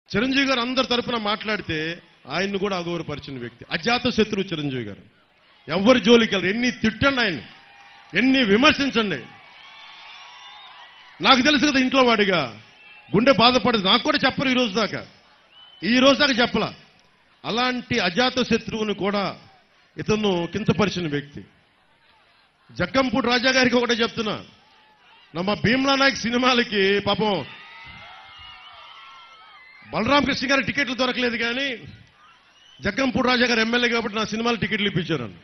చిరంజీవి గారు అందరి తరపున మాట్లాడితే ఆయన్ని కూడా అగౌరవపరిచిన వ్యక్తి అజాత శత్రువు చిరంజీవి గారు ఎవరి జోలికి వెళ్ళరు ఎన్ని తిట్టండి ఆయన ఎన్ని విమర్శించండి నాకు తెలుసు కదా ఇంట్లో వాడిగా గుండె బాధపడదు నాకు కూడా చెప్పరు ఈ రోజు దాకా ఈ రోజు దాకా చెప్పలా అలాంటి అజాత శత్రువుని కూడా ఇతను కించపరిచిన వ్యక్తి జక్కంపూడి రాజా గారికి ఒకటే చెప్తున్నా నమ్మ భీమ్లా నాయక్ సినిమాలకి పాపం బలరాం కృష్ణ గారి టికెట్లు దొరకలేదు కానీ జక్కంపూడి రాజా గారు ఎమ్మెల్యే కాబట్టి నా సినిమాలు టికెట్లు ఇప్పించారు నన్ను.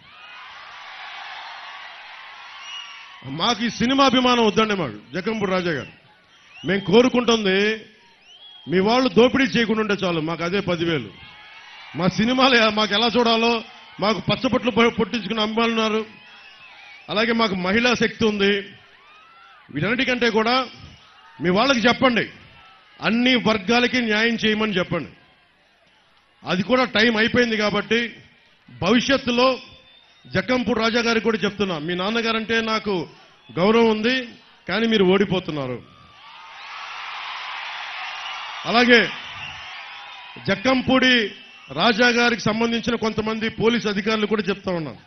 మాకు ఈ సినిమా అభిమానం వద్దండి మాకు జక్కంపూడి రాజా గారు మేము కోరుకుంటుంది మీ వాళ్ళు దోపిడీ చేయకుండా ఉంటే చాలు మాకు అదే పదివేలు మా సినిమాలు మాకు ఎలా చూడాలో మాకు పచ్చబొట్లు పొ- పొట్టించుకున్న అమ్మాయిలు ఉన్నారు అలాగే మాకు మహిళా శక్తి ఉంది వీటన్నిటికంటే కూడా మీ వాళ్ళకి చెప్పండి అన్ని వర్గాలకి న్యాయం చేయమని చెప్పండి అది కూడా టైం అయిపోయింది కాబట్టి భవిష్యత్తులో జక్కంపూడి రాజా గారికి కూడా చెప్తున్నా మీ నాన్నగారంటే నాకు గౌరవం ఉంది కానీ మీరు ఓడిపోతున్నారు అలాగే జక్కంపూడి రాజా గారికి సంబంధించిన కొంతమంది పోలీస్ అధికారులు కూడా చెప్తా ఉన్నాను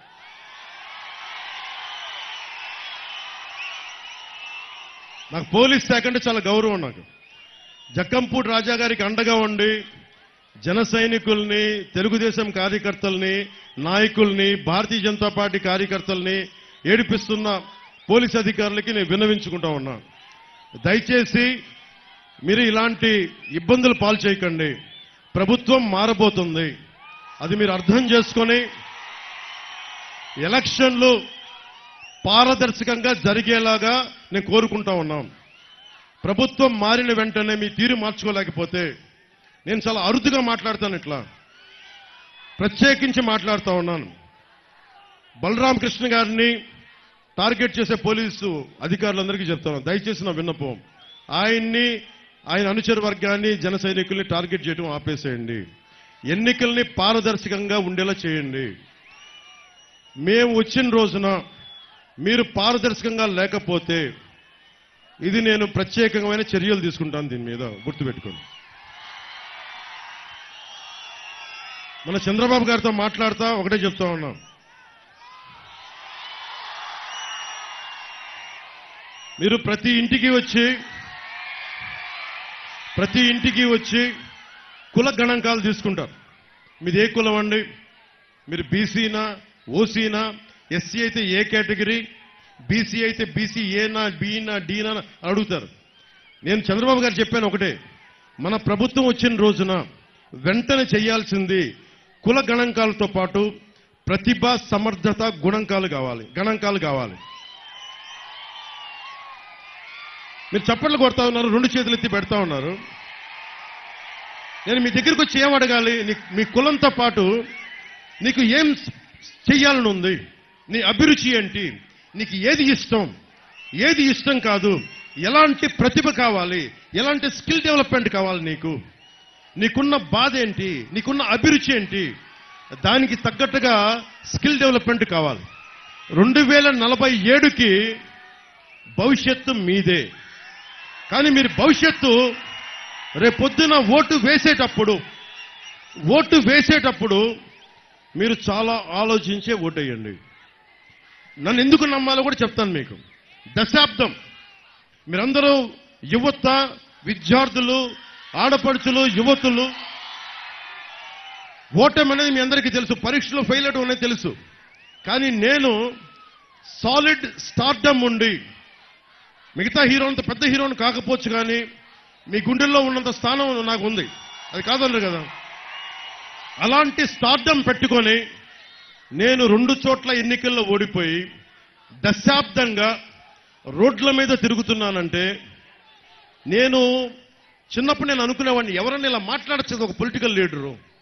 నాకు పోలీస్ శాఖ అంటే చాలా గౌరవం నాకు జక్కంపూడి రాజా గారికి అండగా ఉండి జన సైనికుల్ని తెలుగుదేశం కార్యకర్తల్ని నాయకుల్ని భారతీయ జనతా పార్టీ కార్యకర్తల్ని ఏడిపిస్తున్న పోలీస్ అధికారులకి నేను విన్నవించుకుంటా ఉన్నా దయచేసి మీరు ఇలాంటి ఇబ్బందులు పాలు చేయకండి ప్రభుత్వం మారబోతుంది అది మీరు అర్థం చేసుకొని ఎలక్షన్లు పారదర్శకంగా జరిగేలాగా నేను కోరుకుంటా ఉన్నాం ప్రభుత్వం మారిన వెంటనే మీ తీరు మార్చుకోలేకపోతే నేను చాలా అరుదుగా మాట్లాడతాను ఇట్లా ప్రత్యేకించి మాట్లాడుతూ ఉన్నాను బలరాం కృష్ణ గారిని టార్గెట్ చేసే పోలీసు అధికారులందరికీ చెప్తాను దయచేసి నా విన్నపం ఆయన్ని ఆయన అనుచర వర్గాన్ని జన సైనికుల్ని టార్గెట్ చేయడం ఆపేసేయండి ఎన్నికల్ని పారదర్శకంగా ఉండేలా చేయండి మేము వచ్చిన రోజున మీరు పారదర్శకంగా లేకపోతే ఇది నేను ప్రత్యేకమైన చర్యలు తీసుకుంటాను దీని మీద గుర్తుపెట్టుకోండి మన చంద్రబాబు గారితో మాట్లాడుతా ఒకటే చెప్తా ఉన్నాం మీరు ప్రతి ఇంటికి వచ్చి ప్రతి ఇంటికి వచ్చి కుల గణాంకాలు తీసుకుంటారు మీది ఏ కులం అండి మీరు బీసీనా ఓసీనా ఎస్సీ అయితే ఏ కేటగిరీ బీసీ అయితే బీసీ ఏనా బీనా డీనా అని అడుగుతారు నేను చంద్రబాబు గారు చెప్పాను ఒకటే మన ప్రభుత్వం వచ్చిన రోజున వెంటనే చేయాల్సింది కుల గణాంకాలతో పాటు ప్రతిభ సమర్థత గుణాంకాలు కావాలి గణాంకాలు కావాలి మీరు చప్పట్లు కొడతా ఉన్నారు రెండు చేతులు ఎత్తి పెడతా ఉన్నారు నేను మీ దగ్గరికి వచ్చి ఏం అడగాలి నీ- మీ కులంతో పాటు నీకు ఏం చెయ్యాలని ఉంది నీ అభిరుచి ఏంటి నీకు ఏది ఇష్టం ఏది ఇష్టం కాదు ఎలాంటి ప్రతిభ కావాలి ఎలాంటి స్కిల్ డెవలప్మెంట్ కావాలి నీకు నీకున్న బాధ ఏంటి నీకున్న అభిరుచి ఏంటి దానికి తగ్గట్టుగా స్కిల్ డెవలప్మెంట్ కావాలి రెండు వేల నలభై ఏడుకి భవిష్యత్తు మీదే కానీ మీరు భవిష్యత్తు రేపొద్దున ఓటు వేసేటప్పుడు ఓటు వేసేటప్పుడు మీరు చాలా ఆలోచించే ఓటేయండి నన్ను ఎందుకు నమ్మాలో కూడా చెప్తాను మీకు దశాబ్దం మీరందరూ యువత విద్యార్థులు ఆడపడుచులు యువతులు ఓటమి అనేది మీ అందరికీ తెలుసు పరీక్షలో ఫెయిల్ అవడం అనేది తెలుసు కానీ నేను సాలిడ్ స్టార్డమ్ ఉండి మిగతా హీరో అంత పెద్ద హీరోని కాకపోవచ్చు కానీ మీ గుండెల్లో ఉన్నంత స్థానం నాకు ఉంది అది కాదన్నారు కదా అలాంటి స్టార్డమ్ పెట్టుకొని నేను రెండు చోట్ల ఎన్నికల్లో ఓడిపోయి దశాబ్దంగా రోడ్ల మీద తిరుగుతున్నానంటే నేను చిన్నప్పుడు నేను అనుకునేవాడిని ఎవరన్నా ఇలా మాట్లాడచ్చు ఒక పొలిటికల్ లీడరు